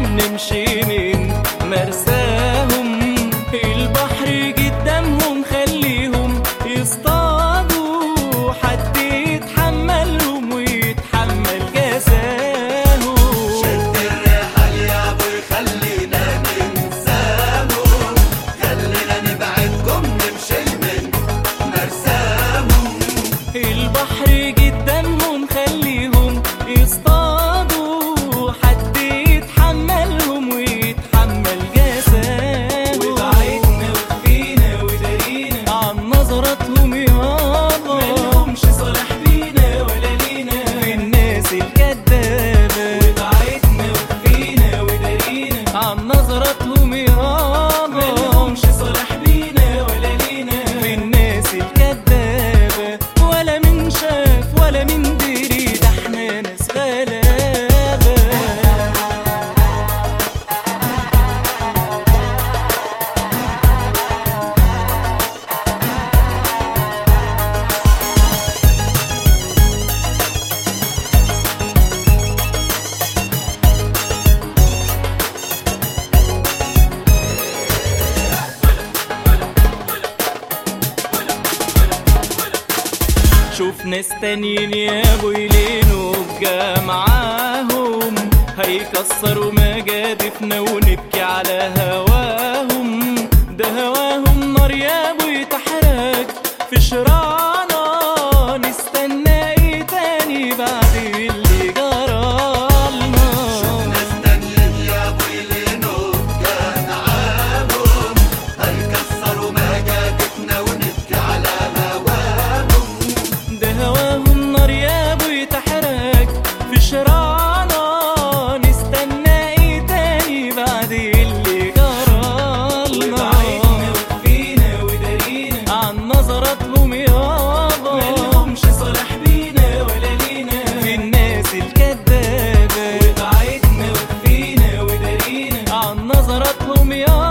نمشي من مرساهم البحر قدامهم خليهم يصطادوا حد يتحملهم ويتحمل جزاهم شد الرحال يا ابو خلينا ننساهم خلينا نبعدكم نمشي من مرساهم البحر قدامهم خليهم يصطادوا حد يتحملهم ويتحمل جسامه وبعدنا وخفينا ودارينا عن نظراتهم يابا مالهمش صالح بينا ولا لينا في الناس الكدابة وبعدنا وخفينا ودارينا عن نظراتهم يابا مالهمش صالح بينا ولا لينا في الناس الكدابة ولا من شاف ولا من دري ده احنا ناس غلابة شوف ناس تانيين يا ابو يلينوا معاهم هيكسروا مجادفنا ونبكي على هواهم ده هواهم نار يا ابو يتحرك في شرانا نستنى ايه تاني بعد اللي جرالنا ناس تانيين يا ابو يلينو كان عامهم هيكسروا مجادفنا ونبكي على هواهم ده هواهم نار يا ابو يتحرك في شرانا نستنى ايه تاني بعد اللي جرالنا وبعدنا وخفينا ودارينا عن نظراتهم يابا مالهمش صالح بينا ولا لينا في الناس الكدابة وبعدنا وخفينا ودارينا عن نظراتهم يابا